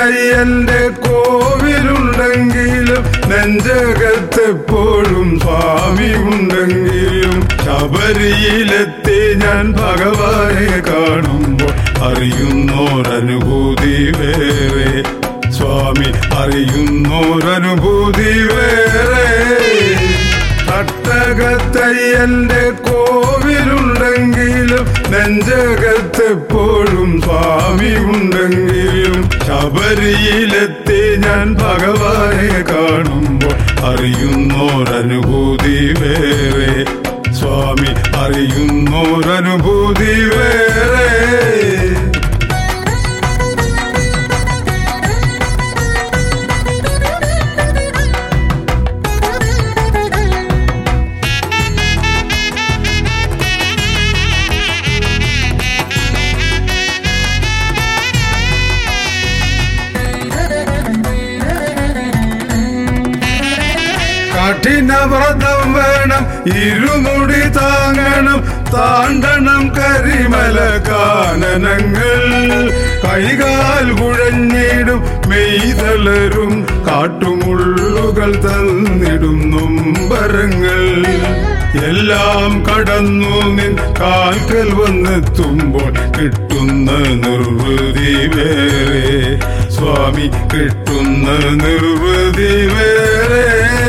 തട്ടകത്തയ്യന്റെ കോവിലുണ്ടെങ്കിലും നെഞ്ചകത്തെപ്പോഴും സ്വാമി ഉണ്ടെങ്കിലും ശബരിയിലെത്തി ഞാൻ ഭഗവാനെ കാണുമ്പോൾ അറിയുന്നോരനുഭൂതി വേറെ സ്വാമി അറിയുന്നോരനുഭൂതി വേറെ തട്ടകത്തയ്യന്റെ കോവിലുണ്ടെങ്കിലും നെഞ്ചകത്തെപ്പോഴും സ്വാമി ഉണ്ടെങ്കിലും ശബരിയിലെത്തി ഞാൻ ഭഗവാനെ കാണുമ്പോൾ അറിയുന്നോരനുഭൂതി വേറെ സ്വാമി അറിയുന്നോരനുഭൂതി വേറെ കഠിനവ്രതം വേണം ഇരുമുടി താങ്ങണം താണ്ടണം കരിമല കാനനങ്ങൾ കൈകാൽ കുഴഞ്ഞിടും മെയ്തളരും കാട്ടുമുള്ളുകൾ തന്നിടും നൊമ്പരങ്ങൾ എല്ലാം കടന്നു നിൻ കാൽക്കൽ വന്നെത്തുമ്പോൾ കിട്ടുന്ന നിർവൃതി വേറെ സ്വാമി കിട്ടുന്ന നിർവൃതി വേറെ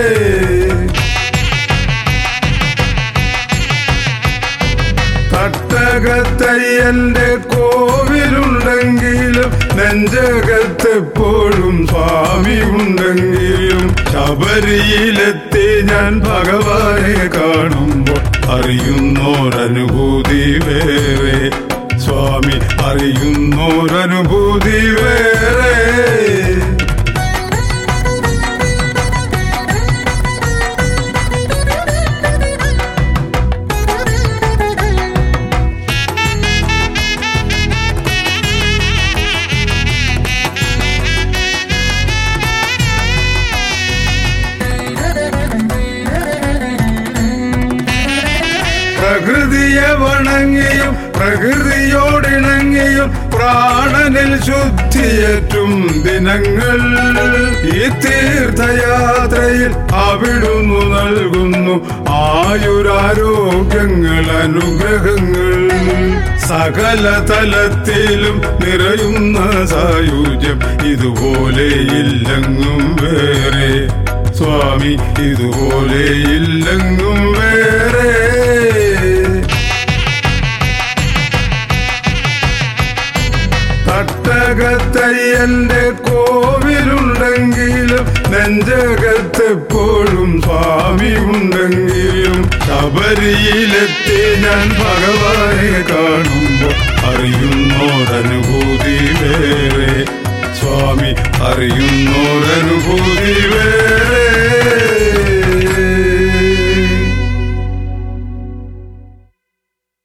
തട്ടകത്തയ്യന്റെ കോവിലുണ്ടെങ്കിലും നെഞ്ചകത്തെപ്പോഴും സ്വാമി ഉണ്ടെങ്കിലും ശബരിയിലെത്തി ഞാൻ ഭഗവാനെ കാണുമ്പോൾ അറിയുന്നോരനുഭൂതി വേറെ സ്വാമി അറിയുന്നോരനുഭൂതി വേറെ പ്രകൃതിയെ വണങ്ങിയും പ്രകൃതിയോടിണങ്ങിയും പ്രാണനിൽ ശുദ്ധിയേറ്റും ദിനങ്ങൾ ഈ തീർത്ഥയാത്രയിൽ അവിടുന്നു നൽകുന്നു ആയുരാരോഗ്യങ്ങൾ അനുഗ്രഹങ്ങൾ സകല തലത്തിലും നിറയുന്ന സായുജ്യം ഇതുപോലെ ഇല്ലെങ്ങും വേറെ സ്വാമി ഇതുപോലെ ഇല്ലെങ്ങും വേറെ തട്ടകത്തയ്യന്റെ കോവിലുണ്ടെങ്കിലും നെഞ്ചകത്തെപ്പോഴും സ്വാമി ഉണ്ടെങ്കിലും ശബരിയിലെത്തി ഞാൻ ഭഗവാനെ കാണുമ്പോൾ അറിയുന്നോരനുഭൂതി വേറെ സ്വാമി അറിയുന്നോരനുഭൂതി